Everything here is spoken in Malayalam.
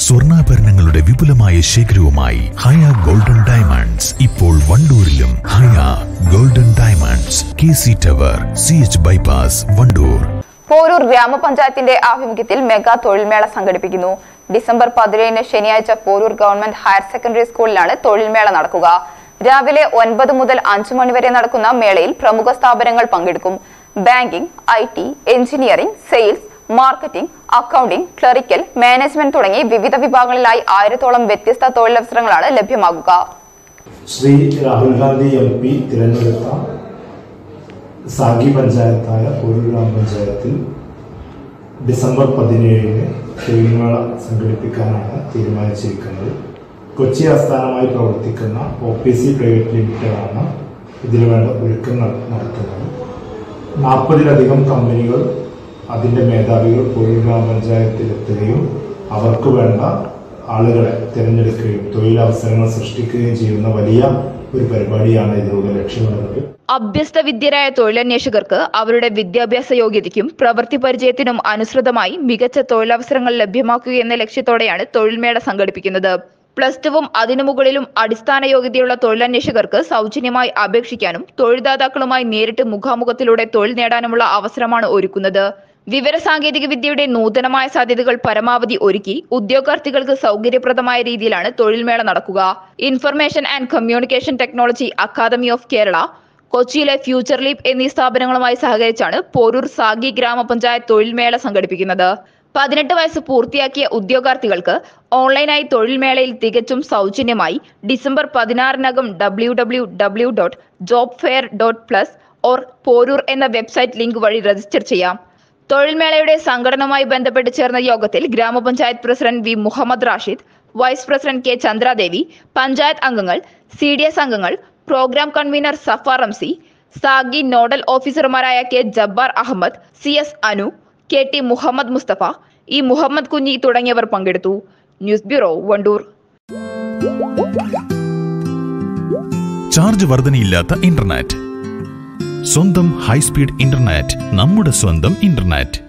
സ്വർണ്ണാഭരണങ്ങളുടെ വിപുലമായ ശേഖരവുമായി ഹയ ഗോൾഡൻ ഡയമണ്ട്സ് ഇപ്പോൾ വണ്ടൂരിലും Haya golden diamonds K C tower C H bypass Wandoor Poroor ഗ്രാമപഞ്ചായത്തിന്റെ ആഭിമുഖ്യത്തിൽ മെഗാ തൊഴിൽമേള സംഘടിപ്പിക്കുന്നു ഡിസംബർ പതിനേഴിന് ശനിയാഴ്ച പോരൂർ ഗവൺമെന്റ് ഹയർ സെക്കൻഡറി സ്കൂളിലാണ് തൊഴിൽമേള നടക്കുക രാവിലെ ഒൻപത് മുതൽ അഞ്ചു മണിവരെ നടക്കുന്ന മേളയിൽ പ്രമുഖ സ്ഥാപനങ്ങൾ പങ്കെടുക്കും banking I T engineering sales marketing accounting clerical management തുടങ്ങി വിവിധ വിഭാഗങ്ങളിലായി ആയിരത്തോളം വ്യത്യസ്ത തൊഴിലവസരങ്ങളാണ് ലഭ്യമാകുക ശ്രീ രാഹുൽ ഗാന്ധി എം പി തിരഞ്ഞെടുത്ത സാഗി പഞ്ചായത്തായ ഒരു ഗ്രാമപഞ്ചായത്തിൽ ഡിസംബർ പതിനേഴിന് തൊഴിൽമേള സംഘടിപ്പിക്കാനാണ് തീരുമാനിച്ചിരിക്കുന്നത് കൊച്ചി ആസ്ഥാനമായി പ്രവർത്തിക്കുന്ന ഒ പി സി പ്രൈവറ്റ് ലിമിറ്റഡാണ് ഇതിനു വേണ്ട ഒരുക്കങ്ങൾ നടത്തുന്നത് നാൽപ്പതിലധികം കമ്പനികൾ അതിൻ്റെ മേധാവികൾ പൊഴൂർ ഗ്രാമപഞ്ചായത്തിലെത്തുകയും അവർക്ക് വേണ്ട ആളുകളെ തിരഞ്ഞെടുക്കുകയും തൊഴിലവസരങ്ങൾ സൃഷ്ടിക്കുകയും ചെയ്യുന്ന വലിയ ഒരു പരിപാടിയാണ് ഇതിലൂടെ ലക്ഷ്യമിടുന്നത് അഭ്യസ്ത വിദ്യരായ തൊഴിലന്വേഷകർക്ക് അവരുടെ വിദ്യാഭ്യാസ യോഗ്യതയ്ക്കും പ്രവൃത്തി പരിചയത്തിനും അനുസൃതമായി മികച്ച തൊഴിലവസരങ്ങൾ ലഭ്യമാക്കുക എന്ന ലക്ഷ്യത്തോടെയാണ് തൊഴിൽമേള സംഘടിപ്പിക്കുന്നത് പ്ലസ് ടുവും അതിനു മുകളിലും അടിസ്ഥാന യോഗ്യതയുള്ള തൊഴിലന്വേഷകർക്ക് സൗജന്യമായി അപേക്ഷിക്കാനും തൊഴിൽദാതാക്കളുമായി നേരിട്ട് മുഖാമുഖത്തിലൂടെ തൊഴിൽ നേടാനുമുള്ള അവസരമാണ് ഒരുക്കുന്നത് വിവരസാങ്കേതിക വിദ്യയുടെ നൂതനമായ സാധ്യതകൾ പരമാവധി ഒരുക്കി ഉദ്യോഗാർത്ഥികൾക്ക് സൗകര്യപ്രദമായ രീതിയിലാണ് തൊഴിൽമേള നടക്കുക information and communication technology academy of Kerala കൊച്ചിയിലെ ഫ്യൂച്ചർ ലീപ് എന്നീ സ്ഥാപനങ്ങളുമായി സഹകരിച്ചാണ് പോരൂർ സാഗി ഗ്രാമപഞ്ചായത്ത് തൊഴിൽമേള സംഘടിപ്പിക്കുന്നത് പതിനെട്ട് വയസ്സ് പൂർത്തിയാക്കിയ ഉദ്യോഗാർത്ഥികൾക്ക് ഓൺലൈനായി തൊഴിൽമേളയിൽ തികച്ചും സൗജന്യമായി ഡിസംബർ പതിനാറിനകം W W W dot job fair dot plus or Poroor എന്ന വെബ്സൈറ്റ് ലിങ്ക് വഴി രജിസ്റ്റർ ചെയ്യാം തൊഴിൽമേളയുടെ സംഘടനവുമായി ബന്ധപ്പെട്ട് ചേർന്ന യോഗത്തിൽ ഗ്രാമപഞ്ചായത്ത് president V Muhammad Rashid vice president K Chandradevi panchayat അംഗങ്ങൾ സി ഡി എസ് അംഗങ്ങൾ programme convener Safa Ramsi SAGY nodal ഓഫീസർമാരായ K Jabbar Ahmed C S Anu K T Muhammad Mustafa E Muhammad Kunhi തുടങ്ങിയവർ പങ്കെടുത്തു ന്യൂസ് ബ്യൂറോ വണ്ടൂർ ചാർജ് വർധനയില്ലാത്ത ഇന്റർനെറ്റ് സ്വന്തം ഹൈസ്പീഡ് ഇന്റർനെറ്റ് നമ്മുടെ സ്വന്തം ഇന്റർനെറ്റ്